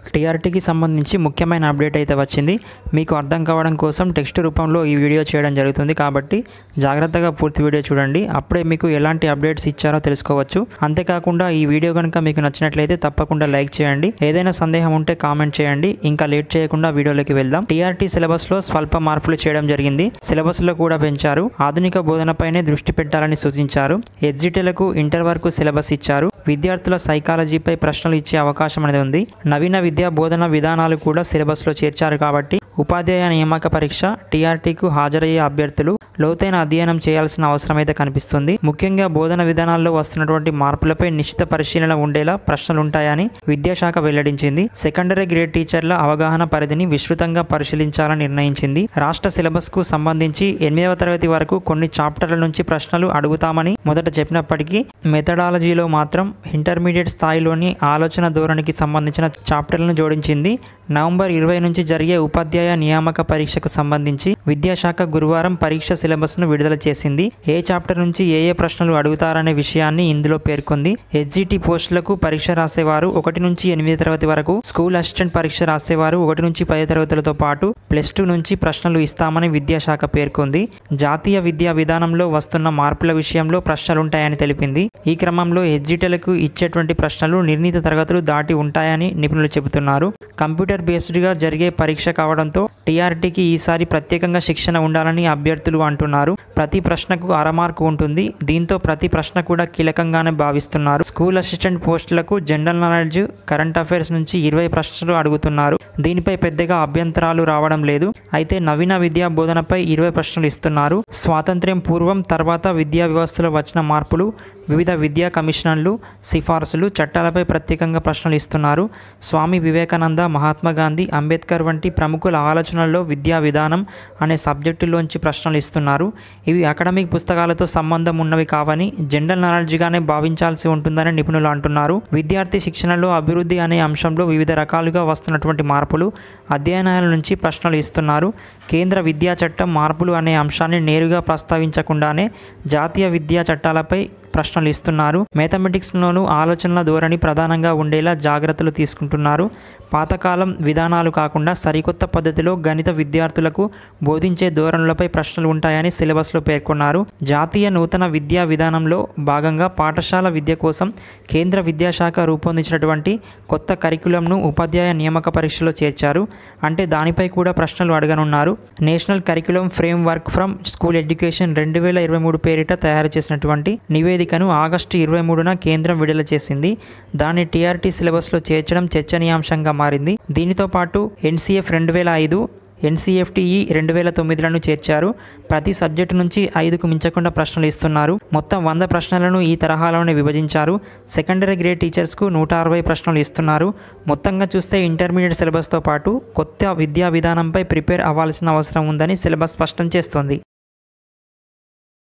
టీఆర్టీకి సంబంధించి ముఖ్యమైన అప్డేట్ అయితే వచ్చింది మీకు అర్థం కావడం కోసం టెక్స్ట్ రూపంలో ఈ వీడియో చేయడం జరుగుతుంది కాబట్టి జాగ్రత్తగా పూర్తి వీడియో చూడండి అప్పుడే మీకు ఎలాంటి అప్డేట్స్ ఇచ్చారో తెలుసుకోవచ్చు అంతేకాకుండా ఈ వీడియో కనుక మీకు నచ్చినట్లయితే తప్పకుండా లైక్ చేయండి ఏదైనా సందేహం ఉంటే కామెంట్ చేయండి ఇంకా లేట్ చేయకుండా వీడియోలోకి వెళ్దాం టీఆర్టీ సిలబస్ లో స్వల్ప మార్పులు చేయడం జరిగింది సిలబస్ లో కూడా పెంచారు ఆధునిక బోధనపైనే దృష్టి పెట్టాలని సూచించారు ఎగ్జిటీలకు ఇంటర్ వరకు సిలబస్ ఇచ్చారు విద్యార్థుల సైకాలజీపై ప్రశ్నలు ఇచ్చే అవకాశం అనేది ఉంది నవీన విద్యా బోధన విధానాలు కూడా సిలబస్లో చేర్చారు కాబట్టి ఉపాధ్యాయ నియామక పరీక్ష టీఆర్టీకు హాజరయ్యే అభ్యర్థులు లోతైన అధ్యయనం చేయాల్సిన అవసరం అయితే కనిపిస్తుంది ముఖ్యంగా బోధన విధానాల్లో వస్తున్నటువంటి మార్పులపై నిశ్చిత పరిశీలన ఉండేలా ప్రశ్నలు ఉంటాయని విద్యాశాఖ వెల్లడించింది సెకండరీ గ్రేడ్ టీచర్ల అవగాహన పరిధిని విస్తృతంగా పరిశీలించాలని నిర్ణయించింది రాష్ట్ర సిలబస్ కు సంబంధించి ఎనిమిదవ తరగతి వరకు కొన్ని చాప్టర్ల నుంచి ప్రశ్నలు అడుగుతామని మొదట చెప్పినప్పటికీ మెథడాలజీలో మాత్రం ఇంటర్మీడియట్ స్థాయిలోని ఆలోచన ధోరణికి సంబంధించిన చాప్టర్లను జోడించింది నవంబర్ ఇరవై నుంచి జరిగే ఉపాధ్యాయ నియామక పరీక్షకు సంబంధించి విద్యాశాఖ గురువారం పరీక్ష సిలబస్ను విడుదల చేసింది ఏ చాప్టర్ నుంచి ఏ ఏ ప్రశ్నలు అడుగుతారనే విషయాన్ని ఇందులో పేర్కొంది హెచ్జిటి పోస్టులకు పరీక్ష రాసేవారు ఒకటి నుంచి ఎనిమిది తరగతి వరకు స్కూల్ అసిస్టెంట్ పరీక్ష రాసేవారు ఒకటి నుంచి పది తరగతులతో పాటు ప్లస్ టూ నుంచి ప్రశ్నలు ఇస్తామని విద్యాశాఖ పేర్కొంది జాతీయ విద్యా విధానంలో వస్తున్న మార్పుల విషయంలో ప్రశ్నలుంటాయని తెలిపింది ఈ క్రమంలో హెచ్జిటీలకు ఇచ్చేటువంటి ప్రశ్నలు నిర్ణీత తరగతులు దాటి ఉంటాయని నిపుణులు చెబుతున్నారు కంప్యూటర్ బేస్డ్గా జరిగే పరీక్ష కావడంతో టీఆర్టీకి ఈసారి ప్రత్యేకంగా శిక్షణ ఉండాలని అభ్యర్థులు అంటున్నారు ప్రతి ప్రశ్నకు అరమార్కు ఉంటుంది దీంతో ప్రతి ప్రశ్న కూడా కీలకంగానే భావిస్తున్నారు స్కూల్ అసిస్టెంట్ పోస్టులకు జనరల్ నాలెడ్జ్ కరెంట్ అఫైర్స్ నుంచి ఇరవై ప్రశ్నలు అడుగుతున్నారు దీనిపై పెద్దగా అభ్యంతరాలు రావడం లేదు అయితే నవీన విద్యా బోధనపై ఇరవై ప్రశ్నలు ఇస్తున్నారు స్వాతంత్ర్యం పూర్వం తర్వాత విద్యా వ్యవస్థలో వచ్చిన మార్పులు వివిధ విద్యా కమిషన్లు సిఫార్సులు చట్టాలపై ప్రత్యేకంగా ప్రశ్నలు ఇస్తున్నారు స్వామి వివేకానంద మహాత్మా గాంధీ అంబేద్కర్ వంటి ప్రముఖుల ఆలోచనల్లో విద్యా విధానం అనే సబ్జెక్టులోంచి ప్రశ్నలు ఇస్తున్నారు ఇవి అకాడమిక్ పుస్తకాలతో సంబంధం ఉన్నవి కావని జనరల్ నాలెడ్జ్గానే భావించాల్సి ఉంటుందని నిపుణులు అంటున్నారు విద్యార్థి శిక్షణలో అభివృద్ధి అనే అంశంలో వివిధ రకాలుగా వస్తున్నటువంటి మార్పులు అధ్యయనాల నుంచి ప్రశ్నలు ఇస్తున్నారు కేంద్ర విద్యా చట్టం మార్పులు అనే అంశాన్ని నేరుగా ప్రస్తావించకుండానే జాతీయ విద్యా చట్టాలపై ప్రశ్నలు ఇస్తున్నారు మేథమెటిక్స్లోనూ ఆలోచనల ధోరణి ప్రధానంగా ఉండేలా జాగ్రత్తలు తీసుకుంటున్నారు పాతకాలం విధానాలు కాకుండా సరికొత్త పద్ధతిలో గణిత విద్యార్థులకు బోధించే ధోరణులపై ప్రశ్నలు ఉంటాయని సిలబస్లో పేర్కొన్నారు జాతీయ నూతన విద్యా విధానంలో భాగంగా పాఠశాల విద్య కోసం కేంద్ర విద్యాశాఖ రూపొందించినటువంటి కొత్త కరికులంను ఉపాధ్యాయ నియామక పరీక్షలో చేర్చారు అంటే దానిపై కూడా ప్రశ్నలు అడగనున్నారు national curriculum framework from school education రెండు వేల ఇరవై మూడు పేరిట తయారు చేసినటువంటి నివేదికను ఆగస్టు ఇరవై మూడున కేంద్రం విడుదల చేసింది దాన్ని టీఆర్టీ సిలబస్లో చేర్చడం చర్చనీయాంశంగా మారింది దీనితో పాటు ఎన్సీఎఫ్ రెండు వేల ఐదు ఎన్సీఎఫ్టీఈ రెండు వేల తొమ్మిదిలను చేర్చారు ప్రతి సబ్జెక్టు నుంచి ఐదుకు మించకుండా ప్రశ్నలు ఇస్తున్నారు మొత్తం వంద ప్రశ్నలను ఈ తరహాలోనే విభజించారు సెకండరీ గ్రేడ్ టీచర్స్కు నూట అరవై ప్రశ్నలు ఇస్తున్నారు మొత్తంగా చూస్తే ఇంటర్మీడియట్ సిలబస్తో పాటు కొత్త విద్యా విధానంపై ప్రిపేర్ అవ్వాల్సిన అవసరం ఉందని సిలబస్ స్పష్టం చేస్తోంది